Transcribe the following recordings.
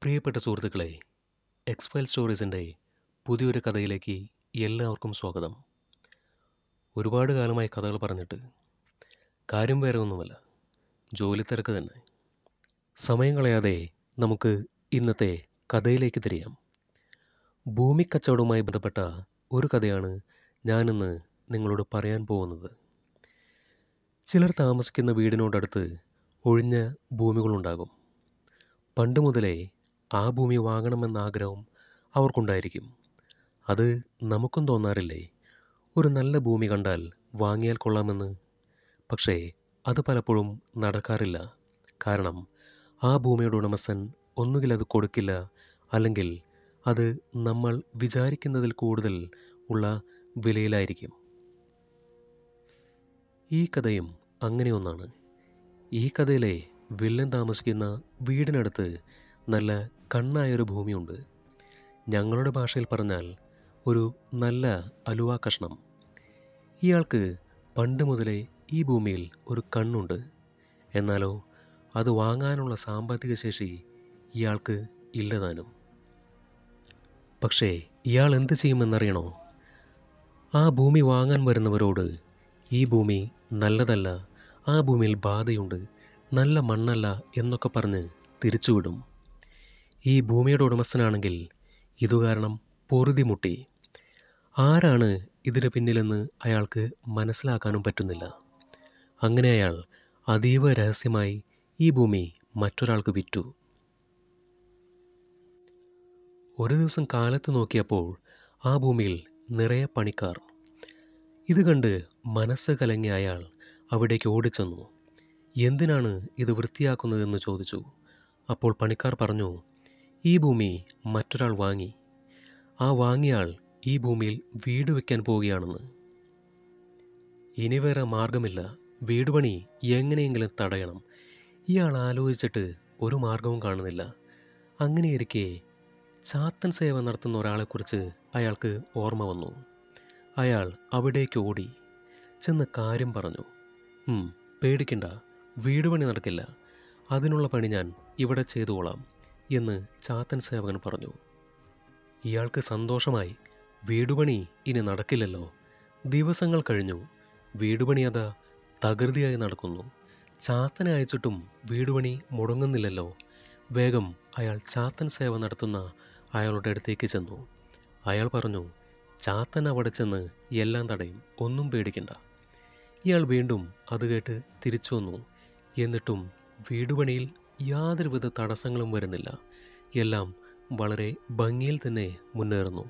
പ്രിയപ്പെട്ട സുഹൃത്തുക്കളെ എക്സ്ഫൈൽ സ്റ്റോറീസിൻ്റെ പുതിയൊരു കഥയിലേക്ക് എല്ലാവർക്കും സ്വാഗതം ഒരുപാട് കാലമായി കഥകൾ പറഞ്ഞിട്ട് കാര്യം വേറെ ഒന്നുമല്ല ജോലി തിരക്ക് തന്നെ സമയം കളയാതെ നമുക്ക് ഇന്നത്തെ കഥയിലേക്ക് തിരിയാം ഭൂമി കച്ചവടവുമായി ബന്ധപ്പെട്ട ഒരു കഥയാണ് ഞാനിന്ന് നിങ്ങളോട് പറയാൻ പോകുന്നത് ചിലർ താമസിക്കുന്ന വീടിനോടടുത്ത് ഒഴിഞ്ഞ ഭൂമികളുണ്ടാകും പണ്ട് മുതലേ ആ ഭൂമി വാങ്ങണമെന്ന ആഗ്രഹം അവർക്കുണ്ടായിരിക്കും അത് നമുക്കും തോന്നാറില്ലേ ഒരു നല്ല ഭൂമി കണ്ടാൽ വാങ്ങിയാൽ കൊള്ളാമെന്ന് പക്ഷേ അത് പലപ്പോഴും നടക്കാറില്ല കാരണം ആ ഭൂമിയുടെ ഉടമസ്ഥൻ ഒന്നുകിൽ അത് കൊടുക്കില്ല അല്ലെങ്കിൽ അത് നമ്മൾ വിചാരിക്കുന്നതിൽ കൂടുതൽ ഉള്ള വിലയിലായിരിക്കും ഈ കഥയും അങ്ങനെ ഒന്നാണ് ഈ കഥയിലെ വില്ലൻ താമസിക്കുന്ന വീടിനടുത്ത് നല്ല കണ്ണായൊരു ഭൂമിയുണ്ട് ഞങ്ങളുടെ ഭാഷയിൽ പറഞ്ഞാൽ ഒരു നല്ല അലുവ കഷ്ണം ഇയാൾക്ക് പണ്ട് മുതലേ ഈ ഭൂമിയിൽ ഒരു കണ്ണുണ്ട് എന്നാലോ അത് വാങ്ങാനുള്ള സാമ്പത്തിക ശേഷി ഇയാൾക്ക് ഇല്ലതാനും പക്ഷേ ഇയാൾ എന്ത് ചെയ്യുമെന്നറിയണോ ആ ഭൂമി വാങ്ങാൻ വരുന്നവരോട് ഈ ഭൂമി നല്ലതല്ല ആ ഭൂമിയിൽ ബാധയുണ്ട് നല്ല മണ്ണല്ല എന്നൊക്കെ പറഞ്ഞ് തിരിച്ചുവിടും ഈ ഭൂമിയുടെ ഉടമസ്ഥനാണെങ്കിൽ ഇതുകാരണം പൊറുതിമുട്ടി ആരാണ് ഇതിന് പിന്നിലെന്ന് അയാൾക്ക് മനസ്സിലാക്കാനും പറ്റുന്നില്ല അങ്ങനെ അയാൾ അതീവ രഹസ്യമായി ഈ ഭൂമി മറ്റൊരാൾക്ക് വിറ്റു ഒരു ദിവസം കാലത്ത് നോക്കിയപ്പോൾ ആ ഭൂമിയിൽ നിറയെ പണിക്കാർ ഇത് കണ്ട് മനസ്സ് കലങ്ങിയ അയാൾ അവിടേക്ക് ഓടിച്ചെന്നു എന്തിനാണ് ഇത് വൃത്തിയാക്കുന്നതെന്ന് ചോദിച്ചു അപ്പോൾ പണിക്കാർ പറഞ്ഞു ഈ ഭൂമി മറ്റൊരാൾ വാങ്ങി ആ വാങ്ങിയാൾ ഈ ഭൂമിയിൽ വീട് വയ്ക്കാൻ പോവുകയാണെന്ന് ഇനി വേറെ മാർഗമില്ല വീട് പണി എങ്ങനെയെങ്കിലും തടയണം ഇയാൾ ആലോചിച്ചിട്ട് ഒരു മാർഗവും കാണുന്നില്ല അങ്ങനെയിരിക്കെ ചാത്തൻ സേവ നടത്തുന്ന ഒരാളെക്കുറിച്ച് അയാൾക്ക് ഓർമ്മ വന്നു അയാൾ അവിടേക്ക് ഓടി ചെന്ന് കാര്യം പറഞ്ഞു "ഉം, പേടിക്കണ്ട വീട് പണി നടക്കില്ല അതിനുള്ള പണി ഞാൻ ഇവിടെ ചെയ്തുകൊള്ളാം എന്ന് ചാത്തൻ സേവകൻ പറഞ്ഞു ഇയാൾക്ക് സന്തോഷമായി വീടുപണി ഇനി നടക്കില്ലല്ലോ ദിവസങ്ങൾ കഴിഞ്ഞു വീടുപണി അതാ തകൃതിയായി നടക്കുന്നു ചാത്തനെ അയച്ചിട്ടും വീടുപണി മുടങ്ങുന്നില്ലല്ലോ വേഗം അയാൾ ചാത്തൻ സേവ നടത്തുന്ന അയാളുടെ അടുത്തേക്ക് ചെന്നു അയാൾ പറഞ്ഞു ചാത്തൻ അവിടെ ചെന്ന് എല്ലാം തടയും ഒന്നും പേടിക്കണ്ട ഇയാൾ വീണ്ടും അത് കേട്ട് തിരിച്ചു വന്നു എന്നിട്ടും വീടുപണിയിൽ യാതൊരുവിധ തടസ്സങ്ങളും വരുന്നില്ല എല്ലാം വളരെ ഭംഗിയിൽ തന്നെ മുന്നേറുന്നു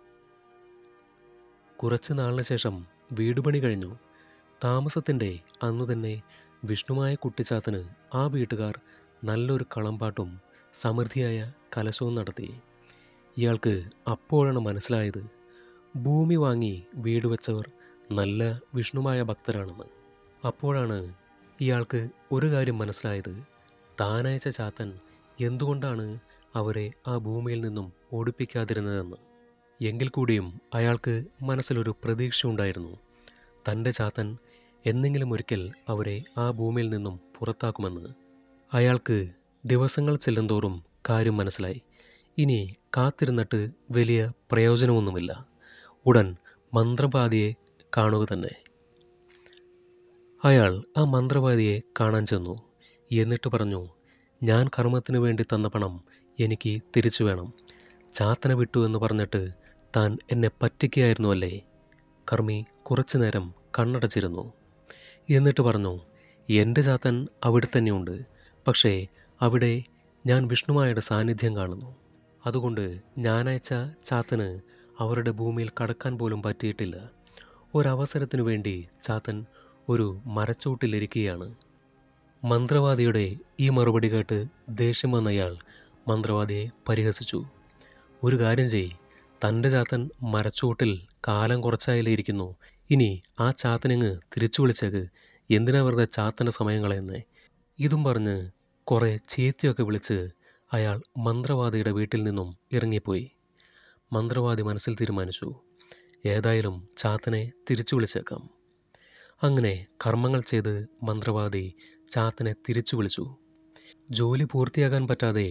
കുറച്ച് നാളിന് ശേഷം വീടുപണി കഴിഞ്ഞു താമസത്തിൻ്റെ അന്നു തന്നെ വിഷ്ണുമായ കുട്ടിച്ചാത്തന് ആ വീട്ടുകാർ നല്ലൊരു കളമ്പാട്ടും സമൃദ്ധിയായ കലശവും നടത്തി ഇയാൾക്ക് അപ്പോഴാണ് മനസ്സിലായത് ഭൂമി വാങ്ങി വീട് വെച്ചവർ നല്ല വിഷ്ണുമായ ഭക്തരാണെന്ന് അപ്പോഴാണ് ഇയാൾക്ക് ഒരു കാര്യം മനസ്സിലായത് താനയച്ച ചാത്തൻ എന്തുകൊണ്ടാണ് അവരെ ആ ഭൂമിയിൽ നിന്നും ഓടിപ്പിക്കാതിരുന്നതെന്ന് എങ്കിൽ കൂടിയും അയാൾക്ക് മനസ്സിലൊരു പ്രതീക്ഷയുണ്ടായിരുന്നു തൻ്റെ ചാത്തൻ എന്നെങ്കിലും ഒരിക്കൽ അവരെ ആ ഭൂമിയിൽ നിന്നും പുറത്താക്കുമെന്ന് അയാൾക്ക് ദിവസങ്ങൾ ചെല്ലുന്തോറും കാര്യം മനസ്സിലായി ഇനി കാത്തിരുന്നിട്ട് വലിയ പ്രയോജനമൊന്നുമില്ല ഉടൻ മന്ത്രവാദിയെ കാണുക തന്നെ അയാൾ ആ മന്ത്രവാദിയെ കാണാൻ ചെന്നു എന്നിട്ട് പറഞ്ഞു ഞാൻ കർമ്മത്തിന് വേണ്ടി തന്ന പണം എനിക്ക് തിരിച്ചു വേണം ചാത്തന വിട്ടു എന്ന് പറഞ്ഞിട്ട് താൻ എന്നെ പറ്റിക്കുകയായിരുന്നു അല്ലേ കർമ്മി കുറച്ചു നേരം കണ്ണടച്ചിരുന്നു എന്നിട്ട് പറഞ്ഞു എൻ്റെ ചാത്തൻ അവിടെ തന്നെയുണ്ട് പക്ഷേ അവിടെ ഞാൻ വിഷ്ണുമായുടെ സാന്നിധ്യം കാണുന്നു അതുകൊണ്ട് ഞാനയച്ച ചാത്തന് അവരുടെ ഭൂമിയിൽ കടക്കാൻ പോലും പറ്റിയിട്ടില്ല ഒരവസരത്തിനു വേണ്ടി ചാത്തൻ ഒരു മരച്ചൂട്ടിലിരിക്കുകയാണ് മന്ത്രവാദിയുടെ ഈ മറുപടി കേട്ട് ദേഷ്യം വന്നയാൾ മന്ത്രവാദിയെ പരിഹസിച്ചു ഒരു കാര്യം ചെയ് തൻ്റെ ചാത്തൻ മരച്ചൂട്ടിൽ കാലം കുറച്ചായാലേ ഇരിക്കുന്നു ഇനി ആ ചാത്തനങ്ങ് തിരിച്ചു വിളിച്ചേക്ക് എന്തിനാ വെറുതെ ചാത്തൻ്റെ സമയം കളയുന്നേ ഇതും പറഞ്ഞ് കുറേ ചീത്തയൊക്കെ വിളിച്ച് അയാൾ മന്ത്രവാദിയുടെ വീട്ടിൽ നിന്നും ഇറങ്ങിപ്പോയി മന്ത്രവാദി മനസ്സിൽ തീരുമാനിച്ചു ഏതായാലും ചാത്തനെ തിരിച്ചു വിളിച്ചേക്കാം അങ്ങനെ കർമ്മങ്ങൾ ചെയ്ത് മന്ത്രവാദി ചാത്തനെ തിരിച്ചു വിളിച്ചു ജോലി പൂർത്തിയാക്കാൻ പറ്റാതെ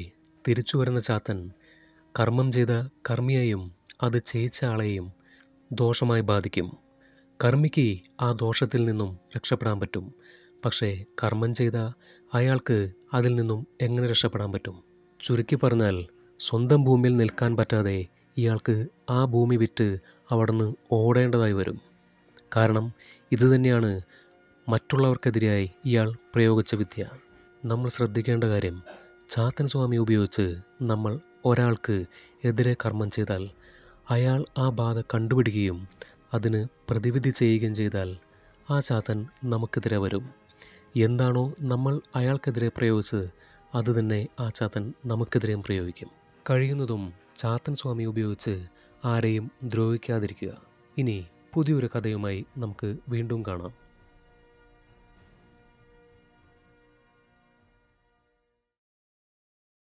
തിരിച്ചു വരുന്ന ചാത്തൻ കർമ്മം ചെയ്ത കർമ്മിയെയും അത് ചെയ്യിച്ച ആളെയും ദോഷമായി ബാധിക്കും കർമ്മിക്ക് ആ ദോഷത്തിൽ നിന്നും രക്ഷപ്പെടാൻ പറ്റും പക്ഷേ കർമ്മം ചെയ്ത അയാൾക്ക് അതിൽ നിന്നും എങ്ങനെ രക്ഷപ്പെടാൻ പറ്റും ചുരുക്കി പറഞ്ഞാൽ സ്വന്തം ഭൂമിയിൽ നിൽക്കാൻ പറ്റാതെ ഇയാൾക്ക് ആ ഭൂമി വിറ്റ് അവിടുന്ന് ഓടേണ്ടതായി വരും കാരണം ഇതുതന്നെയാണ് മറ്റുള്ളവർക്കെതിരായി ഇയാൾ പ്രയോഗിച്ച വിദ്യ നമ്മൾ ശ്രദ്ധിക്കേണ്ട കാര്യം ചാത്തൻ സ്വാമി ഉപയോഗിച്ച് നമ്മൾ ഒരാൾക്ക് എതിരെ കർമ്മം ചെയ്താൽ അയാൾ ആ ബാധ കണ്ടുപിടിക്കുകയും അതിന് പ്രതിവിധി ചെയ്യുകയും ചെയ്താൽ ആ ചാത്തൻ നമുക്കെതിരെ വരും എന്താണോ നമ്മൾ അയാൾക്കെതിരെ പ്രയോഗിച്ചത് അതുതന്നെ ആ ചാത്തൻ നമുക്കെതിരെയും പ്രയോഗിക്കും കഴിയുന്നതും ചാത്തൻ സ്വാമി ഉപയോഗിച്ച് ആരെയും ദ്രോഹിക്കാതിരിക്കുക ഇനി പുതിയൊരു കഥയുമായി നമുക്ക് വീണ്ടും കാണാം